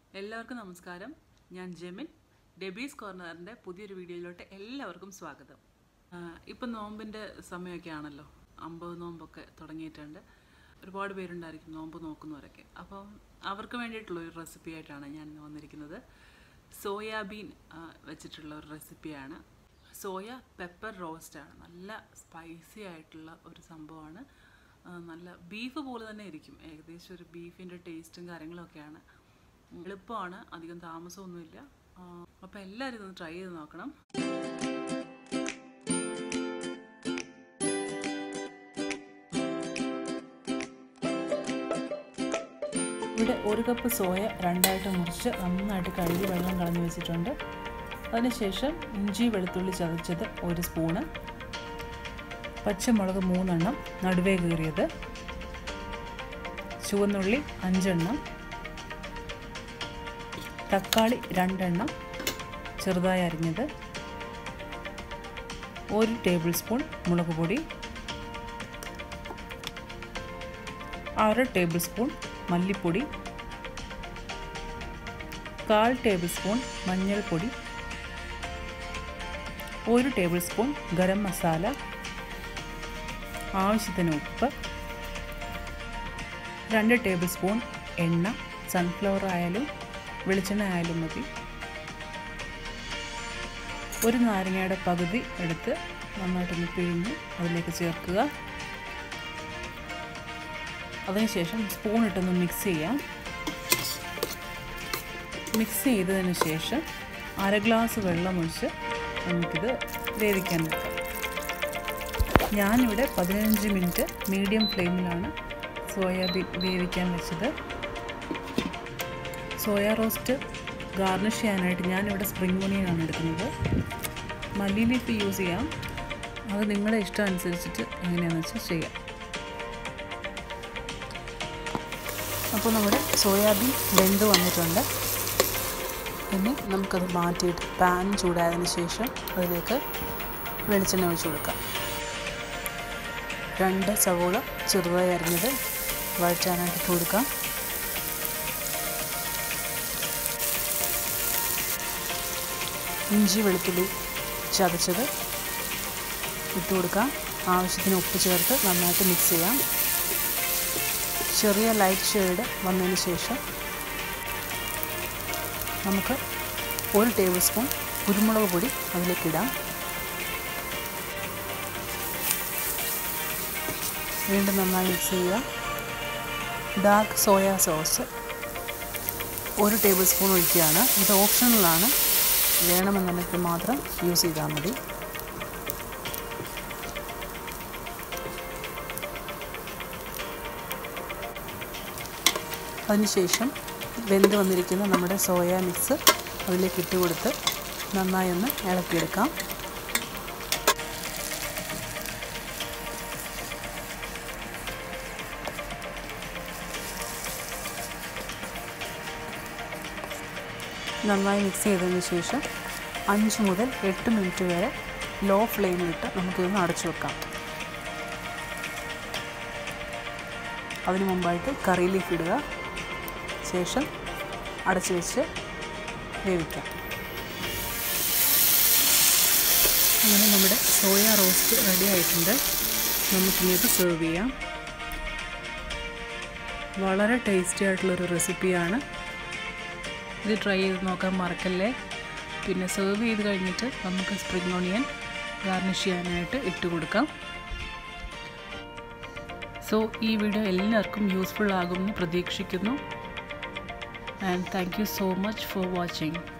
എല്ലാവർക്കും നമസ്കാരം ഞാൻ ജെമിൻ ഡെബീസ് കോർണറിൻ്റെ പുതിയൊരു വീഡിയോയിലോട്ട് എല്ലാവർക്കും സ്വാഗതം ഇപ്പം നോമ്പിൻ്റെ സമയമൊക്കെ ആണല്ലോ അമ്പത് നോമ്പൊക്കെ തുടങ്ങിയിട്ടുണ്ട് ഒരുപാട് പേരുണ്ടായിരിക്കും നോമ്പ് നോക്കുന്നവരൊക്കെ അപ്പോൾ അവർക്ക് വേണ്ടിയിട്ടുള്ള ഒരു റെസിപ്പി ആയിട്ടാണ് ഞാൻ ഇന്ന് വന്നിരിക്കുന്നത് സോയാബീൻ ആ, വെച്ചിട്ടുള്ള ഒരു റെസിപ്പിയാണ് സോയ പെപ്പർ റോസ്റ്റാണ് നല്ല സ്പൈസി ആയിട്ടുള്ള ഒരു സംഭവമാണ് ആ, നല്ല ബീഫ് പോലെ തന്നെ ഇരിക്കും ഏകദേശം ഒരു ബീഫിൻ്റെ ടേസ്റ്റും കാര്യങ്ങളൊക്കെയാണ് എളുപ്പമാണ് അധികം താമസമൊന്നുമില്ല അപ്പോൾ എല്ലാവരും ഇതൊന്ന് ട്രൈ ചെയ്ത് നോക്കണം ഇവിടെ ഒരു കപ്പ് സോയ രണ്ടായിട്ട് മുറിച്ച് നന്നായിട്ട് കഴുകി വെള്ളം കളഞ്ഞു വെച്ചിട്ടുണ്ട് അതിനുശേഷം ഇഞ്ചി വെളുത്തുള്ളി ചതച്ചത് ഒരു സ്പൂണ് പച്ചമുളക് മൂന്നെണ്ണം നടുവേ കീറിയത് ചുവന്നുള്ളി അഞ്ചെണ്ണം തക്കാളി രണ്ടെണ്ണം ചെറുതായി അരിഞ്ഞത് ഒരു ടേബിൾ സ്പൂൺ മുളക് പൊടി അര ടേബിൾ സ്പൂൺ മല്ലിപ്പൊടി കാൽ ടേബിൾ സ്പൂൺ മഞ്ഞൾപ്പൊടി ഒരു ടേബിൾ സ്പൂൺ ഗരം മസാല ആവശ്യത്തിന് ഉപ്പ് രണ്ട് ടേബിൾ സ്പൂൺ എണ്ണ സൺഫ്ലവർ ആയാലും വെളിച്ചെണ്ണ ആയാലും മതി ഒരു നാരങ്ങയുടെ പകുതി എടുത്ത് നന്നായിട്ടൊന്ന് പിഴിഞ്ഞ് അതിലേക്ക് ചേർക്കുക അതിനുശേഷം സ്പൂൺ ഇട്ടൊന്ന് മിക്സ് ചെയ്യാം മിക്സ് ചെയ്തതിന് ശേഷം അര ഗ്ലാസ് വെള്ളം ഒഴിച്ച് നമുക്കിത് വേവിക്കാൻ വെക്കാം ഞാനിവിടെ പതിനഞ്ച് മിനിറ്റ് മീഡിയം ഫ്ലെയിമിലാണ് സോയാബീൻ വേവിക്കാൻ വെച്ചത് സോയ റോസ്റ്റ് ഗാർണിഷ് ചെയ്യാനായിട്ട് ഞാനിവിടെ സ്പ്രിംഗ് ഒനിയനാണ് എടുക്കുന്നത് മല്ലി ലീഫ് യൂസ് ചെയ്യാം അത് നിങ്ങളുടെ ഇഷ്ടം അനുസരിച്ചിട്ട് എങ്ങനെയാണെന്ന് വെച്ചാൽ ചെയ്യാം അപ്പോൾ നമ്മുടെ സോയാബീൻ വെന്ത് വന്നിട്ടുണ്ട് ഇനി നമുക്കത് മാറ്റിയിട്ട് പാൻ ചൂടായതിന് ശേഷം അതിലേക്ക് വെളിച്ചെണ്ണ ഒഴിച്ച് കൊടുക്കാം രണ്ട് സവോള ചെറുതായി അരിഞ്ഞത് വഴറ്റാനായിട്ട് ഇട്ട് കൊടുക്കാം ഇഞ്ചി വെളുത്തുള്ളി ചതച്ചത് ഇട്ട് കൊടുക്കാം ആവശ്യത്തിന് ഉപ്പ് ചേർത്ത് നന്നായിട്ട് മിക്സ് ചെയ്യാം ചെറിയ ലൈറ്റ് ഷെയ്ഡ് വന്നതിന് ശേഷം നമുക്ക് ഒരു ടേബിൾ സ്പൂൺ കുരുമുളക് പൊടി അതിലേക്ക് ഇടാം വീണ്ടും നന്നായി മിക്സ് ചെയ്യുക ഡാർക്ക് സോയ സോസ് ഒരു ടേബിൾ സ്പൂൺ ഒഴിക്കുകയാണ് ഇത് ഓപ്ഷണലാണ് വേണമെന്നുണ്ടെങ്കിൽ മാത്രം യൂസ് ചെയ്താൽ മതി അതിനുശേഷം വെന്ത് വന്നിരിക്കുന്ന നമ്മുടെ സോയ മിക്സ് അതിലേക്ക് ഇട്ട് കൊടുത്ത് നന്നായി ഒന്ന് ഇളക്കിയെടുക്കാം നന്നായി മിക്സ് ചെയ്തതിന് ശേഷം അഞ്ച് മുതൽ എട്ട് മിനിറ്റ് വരെ ലോ ഫ്ലെയിമിലിട്ട് നമുക്കിതൊന്ന് അടച്ചു വെക്കാം അതിന് മുമ്പായിട്ട് കറി ലീഫ് ഇടുക ശേഷം അടച്ചു വെച്ച് വേവിക്കാം അങ്ങനെ നമ്മുടെ സോയ റോസ്റ്റ് റെഡി ആയിട്ടുണ്ട് നമുക്കിനി ഇത് സെർവ് ചെയ്യാം വളരെ ടേസ്റ്റി ആയിട്ടുള്ളൊരു റെസിപ്പിയാണ് ഇത് ട്രൈ ചെയ്ത് നോക്കാൻ മറക്കല്ലേ പിന്നെ സെർവ് ചെയ്ത് കഴിഞ്ഞിട്ട് നമുക്ക് സ്പ്രിംഗ് ഓണിയൻ ഗാർണിഷ് ചെയ്യാനായിട്ട് ഇട്ട് കൊടുക്കാം സോ ഈ വീഡിയോ എല്ലാവർക്കും യൂസ്ഫുൾ ആകുമെന്ന് പ്രതീക്ഷിക്കുന്നു and thank you so much for watching